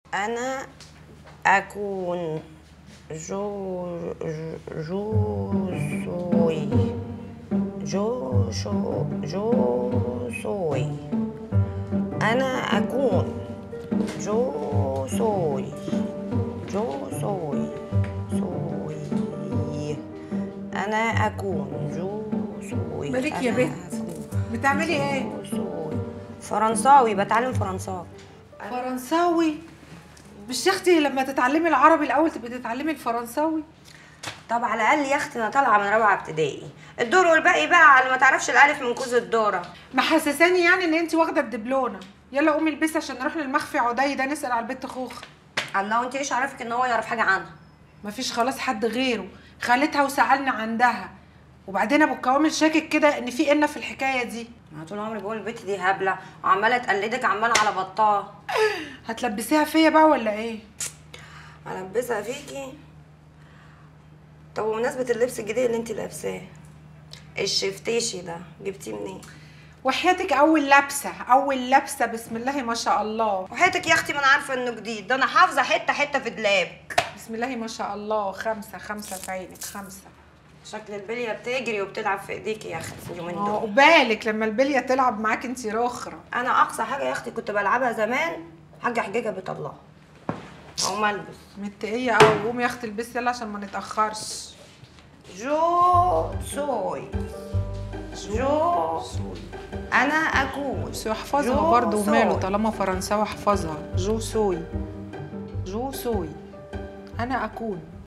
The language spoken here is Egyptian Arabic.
أنا أكون جو جو سوي جو شو جو سوي أنا أكون جو سوي جو سوي سوي أنا أكون جو سوي مالك يا أنا بنت؟ أكون بتعملي ايه؟ جو سوي فرنساوي بتعلم فرنساوي فرنساوي مش يا اختي لما تتعلمي العربي الاول تبقي تتعلمي الفرنساوي طب على الاقل يا اختي انا طالعه من رابعه ابتدائي الدور والباقي بقى على ما تعرفش الالف من كوز الدوره محسساني يعني ان انت واخده الدبلونه يلا قومي البسي عشان نروح للمخفي عدي ده نسال على البت خوخ الله وانت ايش عرفك ان هو يعرف حاجه عنها مفيش خلاص حد غيره خالتها وسالنا عندها وبعدين ابو الكوامل شاكك كده ان في إنا في الحكايه دي انا طول عمري بقول البت دي هبله وعماله تقلدك عماله على بطال هتلبسيها فيا بقى ولا ايه البسها فيكي طب وبمناسبه اللبس الجديد اللي انت لابساه الشفتيشي ده جبتيه منين وحياتك اول لابسه اول لابسه بسم الله ما شاء الله وحياتك يا اختي ما انا عارفه انه جديد ده انا حافظه حته حته في دولاب بسم الله ما شاء الله خمسه خمسه في عينك خمسه شكل البليه بتجري وبتلعب في ايديكي يا اختي اليومين اه دول وبالك لما البليه تلعب معاك انت رخره انا اقصى حاجه يا اختي كنت بلعبها زمان حاجه حجاجه بيطلعها او ملبس متقيه قوي قومي يا اختي البسي يلا عشان ما نتاخرش جو سوي جو انا اكون بس احفظها جو برضه وماله سوي. طالما فرنساوي احفظها جو سوي جو سوي انا اكون